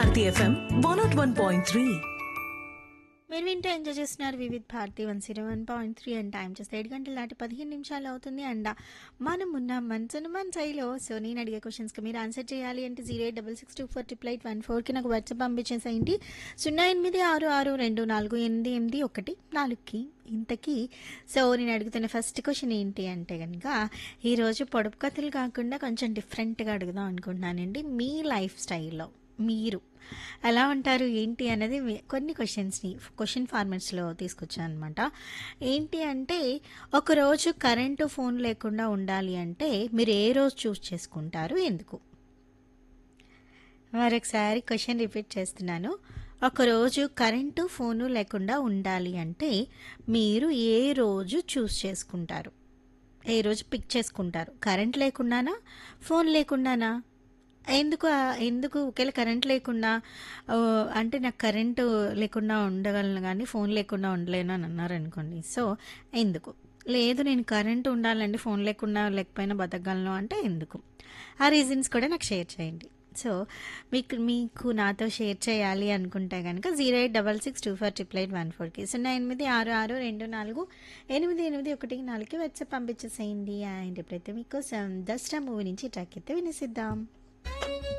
Bharati FM one naught one point three మీరు వింటూ enjoy చేస్తున్నారు Vividh Bharati one zero one point three and time చేస్తే ఏడు గంటల దాటి పదిహేను నిమిషాలు అవుతుంది అండ్ మనం ఉన్న మనసును మన సైలో సో నేను అడిగే క్వశ్చన్స్కి మీరు ఆన్సర్ చేయాలి అంటే zero eight double six two four triple eight one ఫోర్కి నాకు వాట్సాప్ పంపించేసేయండి సున్నా ఎనిమిది ఆరు ఆరు రెండు నాలుగు ఎనిమిది ఎనిమిది ఒకటి నాలుగుకి ఇంతకీ సో నేను అడుగుతున్న ఫస్ట్ క్వశ్చన్ ఏంటి అంటే కనుక ఈరోజు పొడుపు కథలు కాకుండా కొంచెం డిఫరెంట్గా అడుగుదాం అనుకుంటున్నానండి మీ లైఫ్ స్టైల్లో మీరు ఎలా ఉంటారు ఏంటి అనేది మీ- కొన్ని క్వశ్చన్స్ని క్వశ్చన్ ఫార్మాట్స్లో తీసుకొచ్చాను అనమాట ఏంటి అంటే ఒకరోజు కరెంటు ఫోన్ లేకుండా ఉండాలి అంటే మీరు ఏ రోజు చూస్ చేసుకుంటారు ఎందుకు మరొకసారి క్వశ్చన్ రిపీట్ చేస్తున్నాను ఒకరోజు కరెంటు ఫోను లేకుండా ఉండాలి అంటే మీరు ఏ రోజు చూస్ చేసుకుంటారు ఏ రోజు పిక్ చేసుకుంటారు కరెంట్ లేకుండానా ఫోన్ లేకుండానా ఎందుకు ఆ- ఎందుకు ఒకవేళ కరెంట్ లేకుండా ఆ, అంటే నాకు కరెంటు లేకుండా ఉండగలను కానీ ఫోన్ లేకుండా ఉండలేను అని అన్నారు అనుకోండి సో ఎందుకు లేదు నేను కరెంట్ ఉండాలండి ఫోన్ లేకుండా లేకపోయినా బతకగలను అంటే ఎందుకు ఆ రీజన్స్ కూడా నాకు షేర్ చేయండి సో మీకు మీకు నాతో షేర్ చేయాలి అనుకుంటే కనుక zero eight double six two four triple eight one ఫోర్కి సున్నా ఎనిమిది ఆరు ఆరు రెండు నాలుగు ఎనిమిది ఎనిమిది ఒకటి నాలుగుకి వచ్చి పంపించేసేయండి అండ్ ఎప్పుడైతే మీకోసం దసరా మూవీ నుంచి ట్రాక్ అయితే వినిసిద్దాం